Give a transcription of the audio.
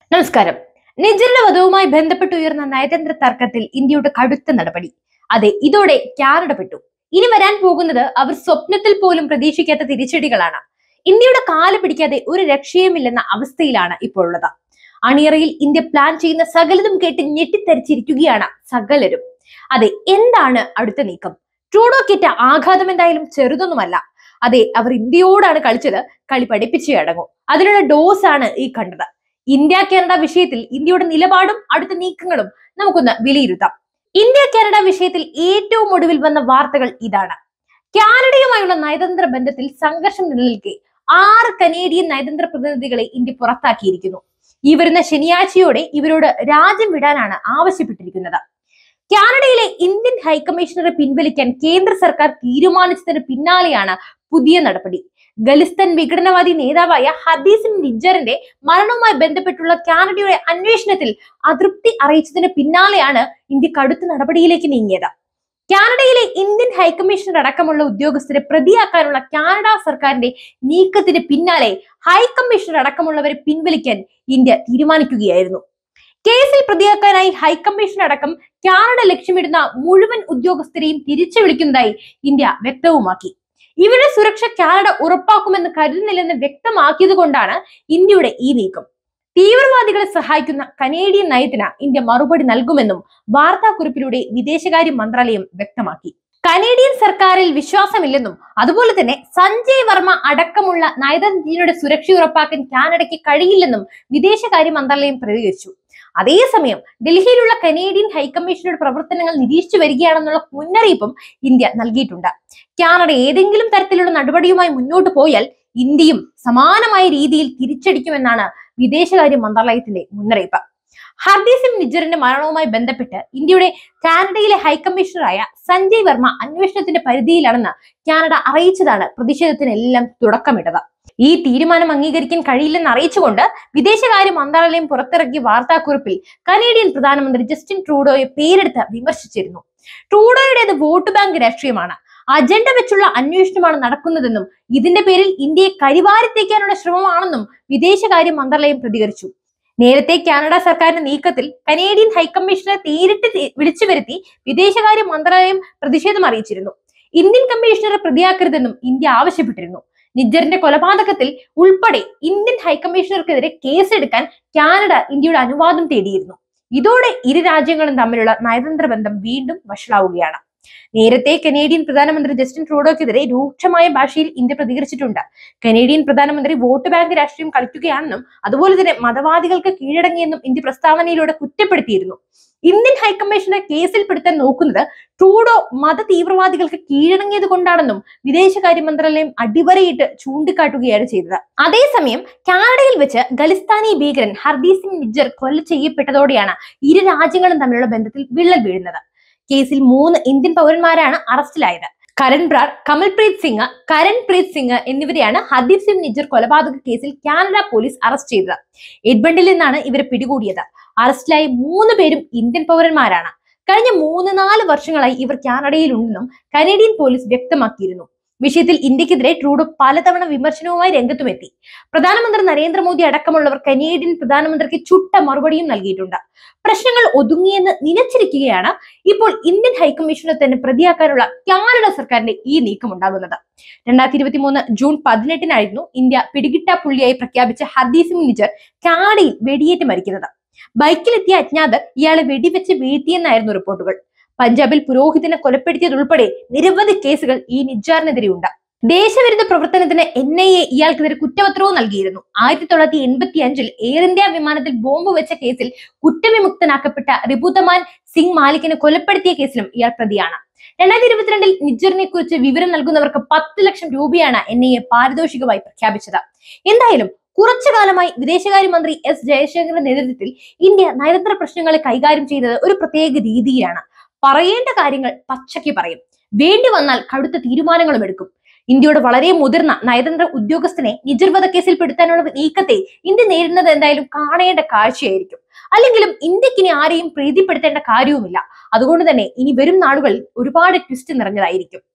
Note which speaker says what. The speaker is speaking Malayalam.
Speaker 1: നമസ്കാരം നിജറിന്റെ വധവുമായി ബന്ധപ്പെട്ടുയർന്ന നയതന്ത്ര തർക്കത്തിൽ ഇന്ത്യയുടെ കടുത്ത നടപടി അതെ ഇതോടെ കാനഡ പെട്ടു ഇനി വരാൻ പോകുന്നത് അവർ സ്വപ്നത്തിൽ പോലും പ്രതീക്ഷിക്കാത്ത തിരിച്ചടികളാണ് ഇന്ത്യയുടെ കാല് പിടിക്കാതെ ഒരു രക്ഷയുമില്ലെന്ന അവസ്ഥയിലാണ് ഇപ്പോൾ ഉള്ളത് അണിയറയിൽ ഇന്ത്യ പ്ലാൻ ചെയ്യുന്ന സകലതും കേട്ട് ഞെട്ടിത്തരിച്ചിരിക്കുകയാണ് സകലരും അതെ എന്താണ് അടുത്ത നീക്കം ട്രൂഡോക്കേറ്റ ആഘാതം എന്തായാലും ചെറുതൊന്നുമല്ല അതെ അവർ ഇന്ത്യയോടാണ് കളിച്ചത് കളി പഠിപ്പിച്ചേ അടങ്ങും അതിനുള്ള ഡോസ് ആണ് ഈ കണ്ടത് ഇന്ത്യ കാനഡ വിഷയത്തിൽ ഇന്ത്യയുടെ നിലപാടും അടുത്ത നീക്കങ്ങളും നമുക്കൊന്ന് വിലയിരുത്താം ഇന്ത്യ കാനഡ വിഷയത്തിൽ ഏറ്റവും ഒടുവിൽ വന്ന വാർത്തകൾ ഇതാണ് കാനഡയുമായുള്ള നയതന്ത്ര ബന്ധത്തിൽ സംഘർഷം നിലനിൽക്കെ ആറ് കനേഡിയൻ നയതന്ത്ര പ്രതിനിധികളെ ഇന്ത്യ പുറത്താക്കിയിരിക്കുന്നു ഈ വരുന്ന ശനിയാഴ്ചയോടെ ഇവരോട് രാജ്യം വിടാനാണ് ആവശ്യപ്പെട്ടിരിക്കുന്നത് കാനഡയിലെ ഇന്ത്യൻ ഹൈക്കമ്മീഷണറെ പിൻവലിക്കാൻ കേന്ദ്ര സർക്കാർ തീരുമാനിച്ചതിന് പിന്നാലെയാണ് പുതിയ നടപടി ഖലിസ്ഥാൻ വിഘടനവാദി നേതാവായ ഹദീസിൻ നിജ്ജറിന്റെ മരണവുമായി ബന്ധപ്പെട്ടുള്ള കാനഡയുടെ അന്വേഷണത്തിൽ അതൃപ്തി അറിയിച്ചതിന് പിന്നാലെയാണ് ഇന്ത്യ കടുത്ത നടപടിയിലേക്ക് നീങ്ങിയത് കാനഡയിലെ ഇന്ത്യൻ ഹൈക്കമ്മീഷണർ അടക്കമുള്ള ഉദ്യോഗസ്ഥരെ പ്രതിയാക്കാനുള്ള കാനഡ സർക്കാരിന്റെ നീക്കത്തിന് പിന്നാലെ ഹൈക്കമ്മീഷണർ അടക്കമുള്ളവരെ പിൻവലിക്കാൻ ഇന്ത്യ തീരുമാനിക്കുകയായിരുന്നു കേസിൽ പ്രതിയാക്കാനായി ഹൈക്കമ്മീഷൻ അടക്കം കാനഡ ലക്ഷ്യമിടുന്ന മുഴുവൻ ഉദ്യോഗസ്ഥരെയും തിരിച്ചു വിളിക്കുന്നതായി ഇന്ത്യ വ്യക്തവുമാക്കി ഇവരുടെ സുരക്ഷ കാനഡ ഉറപ്പാക്കുമെന്ന് കരുതുന്നില്ലെന്ന് വ്യക്തമാക്കിയത് കൊണ്ടാണ് ഇന്ത്യയുടെ ഈ നീക്കം തീവ്രവാദികളെ സഹായിക്കുന്ന കനേഡിയൻ നയത്തിന് ഇന്ത്യ മറുപടി നൽകുമെന്നും വാർത്താക്കുറിപ്പിലൂടെ വിദേശകാര്യ മന്ത്രാലയം വ്യക്തമാക്കി കനേഡിയൻ സർക്കാരിൽ വിശ്വാസമില്ലെന്നും അതുപോലെ തന്നെ സഞ്ജയ് വർമ്മ അടക്കമുള്ള നയതന്ത്രജ്ഞരുടെ സുരക്ഷ ഉറപ്പാക്കാൻ കാനഡയ്ക്ക് കഴിയില്ലെന്നും വിദേശകാര്യ മന്ത്രാലയം പ്രതികരിച്ചു അതേസമയം ഡൽഹിയിലുള്ള കനേഡിയൻ ഹൈക്കമ്മീഷനുടെ പ്രവർത്തനങ്ങൾ നിരീക്ഷിച്ചു വരികയാണെന്നുള്ള മുന്നറിയിപ്പും ഇന്ത്യ നൽകിയിട്ടുണ്ട് കാനഡ ഏതെങ്കിലും തരത്തിലുള്ള നടപടിയുമായി മുന്നോട്ട് പോയാൽ ഇന്ത്യയും സമാനമായ രീതിയിൽ തിരിച്ചടിക്കുമെന്നാണ് വിദേശകാര്യ മന്ത്രാലയത്തിന്റെ മുന്നറിയിപ്പ് ഹർദീപ് സിംഗ് നിജ്ജറിന്റെ മരണവുമായി ബന്ധപ്പെട്ട് ഇന്ത്യയുടെ കാനഡയിലെ ഹൈക്കമ്മീഷണറായ സഞ്ജയ് വർമ്മ അന്വേഷണത്തിന്റെ പരിധിയിലാണെന്ന് കാനഡ അറിയിച്ചതാണ് പ്രതിഷേധത്തിനെല്ലാം തുടക്കമിട്ടത് ഈ തീരുമാനം അംഗീകരിക്കാൻ കഴിയില്ലെന്ന് അറിയിച്ചുകൊണ്ട് വിദേശകാര്യ മന്ത്രാലയം പുറത്തിറക്കിയ വാർത്താക്കുറിപ്പിൽ കനേഡിയൻ പ്രധാനമന്ത്രി ജസ്റ്റിൻ ട്രൂഡോയെ പേരെടുത്ത് വിമർശിച്ചിരുന്നു ട്രൂഡോയുടേത് വോട്ട് ബാങ്ക് രാഷ്ട്രീയമാണ് അജണ്ട വെച്ചുള്ള അന്വേഷണമാണ് നടക്കുന്നതെന്നും ഇതിന്റെ പേരിൽ ഇന്ത്യയെ കരിവാരിത്തേക്കാനുള്ള ശ്രമമാണെന്നും വിദേശകാര്യ മന്ത്രാലയം പ്രതികരിച്ചു നേരത്തെ കാനഡ സർക്കാരിന്റെ നീക്കത്തിൽ കനേഡിയൻ ഹൈക്കമ്മീഷണറെ നേരിട്ട് തി- വിളിച്ചു വരുത്തി വിദേശകാര്യ മന്ത്രാലയം പ്രതിഷേധം അറിയിച്ചിരുന്നു ഇന്ത്യൻ കമ്മീഷണറെ പ്രതിയാക്കരുതെന്നും ഇന്ത്യ ആവശ്യപ്പെട്ടിരുന്നു നിജ്ജറിന്റെ കൊലപാതകത്തിൽ ഉൾപ്പെടെ ഇന്ത്യൻ ഹൈക്കമ്മീഷണർക്കെതിരെ കേസെടുക്കാൻ കാനഡ ഇന്ത്യയുടെ അനുവാദം തേടിയിരുന്നു ഇതോടെ ഇരു രാജ്യങ്ങളും തമ്മിലുള്ള നയതന്ത്ര ബന്ധം വീണ്ടും വഷളാവുകയാണ് നേരത്തെ കനേഡിയൻ പ്രധാനമന്ത്രി ജസ്റ്റിൻ ട്രൂഡോക്കെതിരെ രൂക്ഷമായ ഭാഷയിൽ ഇന്ത്യ പ്രതികരിച്ചിട്ടുണ്ട് കനേഡിയൻ പ്രധാനമന്ത്രി വോട്ട് ബാങ്ക് രാഷ്ട്രീയം കളിക്കുകയാണെന്നും അതുപോലെ തന്നെ മതവാദികൾക്ക് കീഴടങ്ങിയെന്നും ഇന്ത്യ പ്രസ്താവനയിലൂടെ കുറ്റപ്പെടുത്തിയിരുന്നു ഇന്ത്യൻ ഹൈക്കമ്മീഷനെ കേസിൽപ്പെടുത്താൻ നോക്കുന്നത് ട്രൂഡോ മത തീവ്രവാദികൾക്ക് കീഴടങ്ങിയത് കൊണ്ടാണെന്നും വിദേശകാര്യ മന്ത്രാലയം അടിവരയിട്ട് ചൂണ്ടിക്കാട്ടുകയാണ് ചെയ്തത് അതേസമയം കാനഡയിൽ വെച്ച് ഖലിസ്ഥാനി ഭീകരൻ ഹർദീപ് സിംഗ് നിജ്ജർ കൊല ചെയ്യപ്പെട്ടതോടെയാണ് ഇരു രാജ്യങ്ങളും തമ്മിലുള്ള ബന്ധത്തിൽ വിള്ളൽ വീഴുന്നത് കേസിൽ മൂന്ന് ഇന്ത്യൻ പൗരന്മാരാണ് അറസ്റ്റിലായത് കരൺ ബ്രാർ കമൽപ്രീത് സിംഗ് കരൺപ്രീത് സിംഗ് എന്നിവരെയാണ് ഹർദീപ് സിംഗ് നിജ്ജർ കൊലപാതക കേസിൽ കാനഡ പോലീസ് അറസ്റ്റ് ചെയ്തത് എഡ്ബണ്ടിൽ നിന്നാണ് ഇവരെ പിടികൂടിയത് അറസ്റ്റിലായ മൂന്ന് പേരും ഇന്ത്യൻ പൗരന്മാരാണ് കഴിഞ്ഞ മൂന്ന് നാല് വർഷങ്ങളായി ഇവർ കാനഡയിലുണ്ടെന്നും കനേഡിയൻ പോലീസ് വ്യക്തമാക്കിയിരുന്നു വിഷയത്തിൽ ഇന്ത്യക്കെതിരെ ട്രൂഡോ പലതവണ വിമർശനവുമായി രംഗത്തുമെത്തി പ്രധാനമന്ത്രി നരേന്ദ്രമോദി അടക്കമുള്ളവർ കനേഡിയൻ പ്രധാനമന്ത്രിക്ക് ചുട്ട മറുപടിയും നൽകിയിട്ടുണ്ട് പ്രശ്നങ്ങൾ ഒതുങ്ങിയെന്ന് നിലച്ചിരിക്കുകയാണ് ഇപ്പോൾ ഇന്ത്യൻ ഹൈക്കമ്മീഷനെ തന്നെ പ്രതിയാക്കാനുള്ള കാനഡ സർക്കാരിന്റെ ഈ നീക്കം ഉണ്ടാകുന്നത് രണ്ടായിരത്തി ഇരുപത്തി മൂന്ന് ജൂൺ പതിനെട്ടിനായിരുന്നു ഇന്ത്യ പിടികിട്ടാ പുള്ളിയായി പ്രഖ്യാപിച്ച ഹർദീപ് സിംഗ് നിജർ കാനഡയിൽ വെടിയേറ്റ് മരിക്കുന്നത് ബൈക്കിലെത്തിയ അജ്ഞാതർ ഇയാളെ വെടിവെച്ച് വീഴ്ത്തിയെന്നായിരുന്നു റിപ്പോർട്ടുകൾ പഞ്ചാബിൽ പുരോഹിതനെ കൊലപ്പെടുത്തിയതുൾപ്പെടെ നിരവധി കേസുകൾ ഈ നിജാറിനെതിരെയുണ്ട് ദേശവിരുദ്ധ പ്രവർത്തനത്തിന് എൻ ഐ എ ഇയാൾക്കെതിരെ കുറ്റപത്രവും നൽകിയിരുന്നു ആയിരത്തി തൊള്ളായിരത്തി എൺപത്തി അഞ്ചിൽ എയർ ഇന്ത്യ വിമാനത്തിൽ ബോംബ് വെച്ച കേസിൽ കുറ്റവിമുക്തനാക്കപ്പെട്ട റിബുതമാൻ സിംഗ് മാലിക്കിനെ കൊലപ്പെടുത്തിയ കേസിലും ഇയാൾ പ്രതിയാണ് രണ്ടായിരത്തി ഇരുപത്തിരണ്ടിൽ നിജറിനെ കുറിച്ച് വിവരം നൽകുന്നവർക്ക് പത്ത് ലക്ഷം രൂപയാണ് എൻ ഐ എ പാരിതോഷികമായി പ്രഖ്യാപിച്ചത് എന്തായാലും കുറച്ചു കാലമായി വിദേശകാര്യ മന്ത്രി എസ് ജയശങ്കറിന്റെ നേതൃത്വത്തിൽ ഇന്ത്യ നയതന്ത്ര പ്രശ്നങ്ങളെ കൈകാര്യം ചെയ്തത് ഒരു പ്രത്യേക രീതിയിലാണ് പറയേണ്ട കാര്യങ്ങൾ പച്ചയ്ക്ക് പറയും വേണ്ടി വന്നാൽ കടുത്ത തീരുമാനങ്ങളും എടുക്കും ഇന്ത്യയുടെ വളരെ മുതിർന്ന നയതന്ത്ര ഉദ്യോഗസ്ഥനെ നിജർ വധക്കേസിൽ പെടുത്താനുള്ള നീക്കത്തെ ഇന്ത്യ നേരിടുന്നത് എന്തായാലും കാണേണ്ട കാഴ്ചയായിരിക്കും അല്ലെങ്കിലും ഇന്ത്യക്ക് ഇനി ആരെയും പ്രീതിപ്പെടുത്തേണ്ട കാര്യവുമില്ല അതുകൊണ്ട് തന്നെ ഇനി വരും നാളുകളിൽ ഒരുപാട് ട്വിസ്റ്റ് നിറഞ്ഞതായിരിക്കും